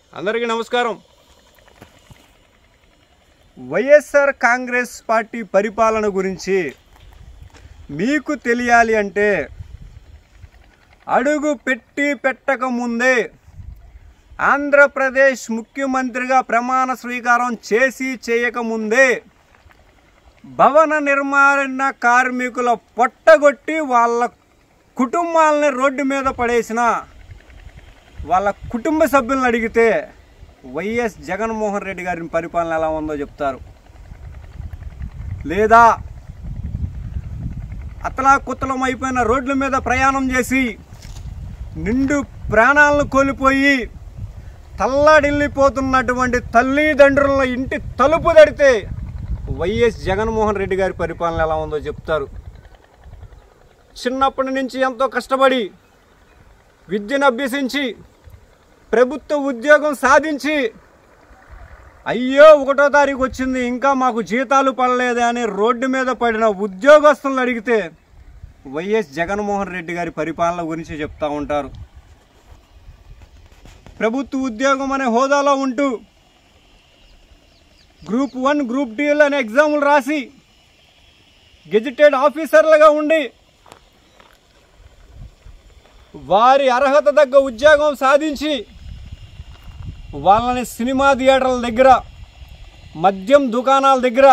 అందరికీ నమస్కారం వైఎస్ఆర్ కాంగ్రెస్ పార్టీ పరిపాలన గురించి మీకు తెలియాలి అంటే అడుగు పెట్టి పెట్టక ముందే ఆంధ్రప్రదేశ్ ముఖ్యమంత్రిగా ప్రమాణ స్వీకారం చేసి చేయకముందే భవన నిర్మాణ కార్మికుల పొట్టగొట్టి వాళ్ళ కుటుంబాలని రోడ్డు మీద పడేసిన వాళ్ళ కుటుంబ సభ్యులను అడిగితే వైఎస్ జగన్మోహన్ రెడ్డి గారి పరిపాలన ఎలా ఉందో చెప్తారు లేదా అతలాకుతలం అయిపోయిన రోడ్ల మీద ప్రయాణం చేసి నిండు ప్రాణాలను కోల్పోయి తల్లడిల్లిపోతున్నటువంటి తల్లిదండ్రుల ఇంటి తలుపు తడితే వైఎస్ జగన్మోహన్ రెడ్డి గారి పరిపాలన ఎలా ఉందో చెప్తారు చిన్నప్పటి నుంచి ఎంతో కష్టపడి విద్యను అభ్యసించి ప్రభుత్వ ఉద్యోగం సాధించి అయ్యో ఒకటో తారీఖు వచ్చింది ఇంకా మాకు జీతాలు పడలేదే అని రోడ్డు మీద పడిన ఉద్యోగస్తులను అడిగితే వైఎస్ జగన్మోహన్ రెడ్డి గారి పరిపాలన గురించి చెప్తా ఉంటారు ప్రభుత్వ ఉద్యోగం అనే హోదాలో ఉంటూ గ్రూప్ వన్ గ్రూప్ టూలు అనే ఎగ్జాములు రాసి గెజిటెడ్ ఆఫీసర్లుగా ఉండి వారి అర్హత తగ్గ ఉద్యోగం సాధించి వాళ్ళని సినిమా థియేటర్ల దగ్గర మద్యం దుకాణాల దగ్గర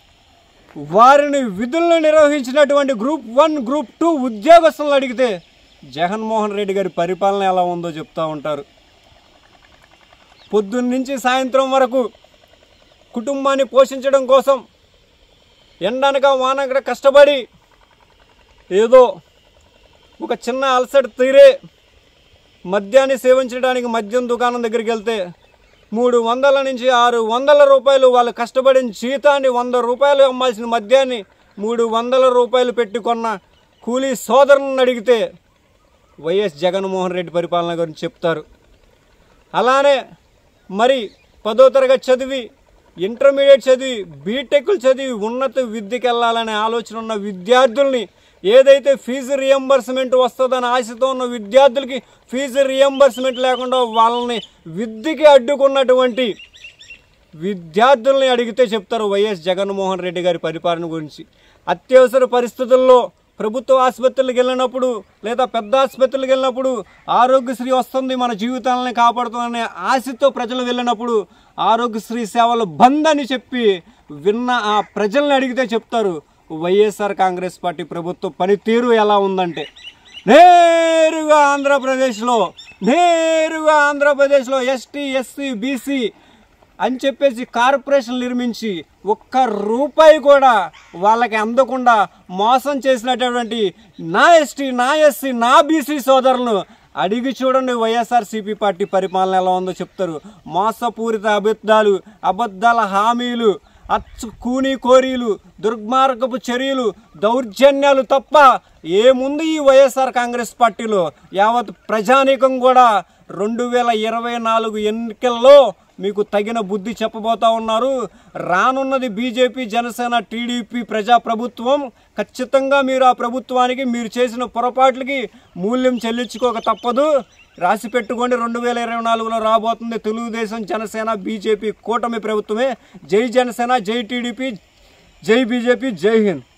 వారిని విధులను నిర్వహించినటువంటి గ్రూప్ వన్ గ్రూప్ టూ ఉద్యోగస్తులను అడిగితే జగన్మోహన్ రెడ్డి గారి పరిపాలన ఎలా ఉందో చెప్తూ ఉంటారు పొద్దున్న నుంచి సాయంత్రం వరకు కుటుంబాన్ని పోషించడం కోసం ఎండనక వానక కష్టపడి ఏదో ఒక చిన్న అలసట తీరే మద్యాన్ని సేవించడానికి మద్యం దుకాణం దగ్గరికి వెళ్తే మూడు వందల నుంచి ఆరు వందల రూపాయలు వాళ్ళు కష్టపడిన జీతాన్ని వంద రూపాయలు అమ్మాల్సిన మద్యాన్ని మూడు వందల రూపాయలు పెట్టి కొన్న కూలీ సోదరులను అడిగితే వైఎస్ జగన్మోహన్ రెడ్డి పరిపాలన గురించి చెప్తారు అలానే మరి పదో తరగతి చదివి ఇంటర్మీడియట్ చదివి బీటెక్లు చదివి ఉన్నత విద్యకి వెళ్ళాలనే ఆలోచన ఉన్న విద్యార్థుల్ని ఏదైతే ఫీజు రియంబర్స్మెంట్ వస్తుందని ఆశతో ఉన్న విద్యార్థులకి ఫీజు రియంబర్స్మెంట్ లేకుండా వాళ్ళని విద్యకి అడ్డుకున్నటువంటి విద్యార్థుల్ని అడిగితే చెప్తారు వైఎస్ జగన్మోహన్ రెడ్డి గారి పరిపాలన గురించి అత్యవసర పరిస్థితుల్లో ప్రభుత్వ ఆసుపత్రులకు వెళ్ళినప్పుడు లేదా పెద్ద ఆసుపత్రులకు వెళ్ళినప్పుడు ఆరోగ్యశ్రీ వస్తుంది మన జీవితాలని కాపాడుతుందనే ఆశతో ప్రజలు వెళ్ళినప్పుడు ఆరోగ్యశ్రీ సేవలు బంద్ అని చెప్పి విన్న ఆ ప్రజల్ని అడిగితే చెప్తారు వైఎస్ఆర్ కాంగ్రెస్ పార్టీ ప్రభుత్వ పనితీరు ఎలా ఉందంటే నేరుగా ఆంధ్రప్రదేశ్లో నేరుగా ఆంధ్రప్రదేశ్లో ఎస్టీ ఎస్సీ బీసీ అని చెప్పేసి కార్పొరేషన్ నిర్మించి ఒక్క రూపాయి కూడా వాళ్ళకి అందకుండా మోసం చేసినటువంటి నా ఎస్టీ నా ఎస్సీ నా బీసీ సోదరులను అడిగి చూడండి వైఎస్ఆర్సీపీ పార్టీ పరిపాలన ఎలా ఉందో చెప్తారు మోసపూరిత అబద్ధాలు అబద్ధాల హామీలు అచ్చు కూని కోరీలు దుర్మార్గపు చర్యలు దౌర్జన్యాలు తప్ప ఏముంది ఈ వైఎస్ఆర్ కాంగ్రెస్ పార్టీలో యావత్ ప్రజానీకం కూడా రెండు వేల ఇరవై నాలుగు ఎన్నికల్లో మీకు తగిన బుద్ధి చెప్పబోతా ఉన్నారు రానున్నది బీజేపీ జనసేన టీడీపీ ప్రజాప్రభుత్వం ఖచ్చితంగా మీరు ఆ ప్రభుత్వానికి మీరు చేసిన పొరపాట్లకి మూల్యం చెల్లించుకోక తప్పదు రాసి పెట్టుకోండి రెండు వేల ఇరవై నాలుగులో రాబోతుంది తెలుగుదేశం జనసేన బీజేపీ కూటమి ప్రభుత్వమే జై జనసేన జై టీడీపీ జై బీజేపీ జై హింద్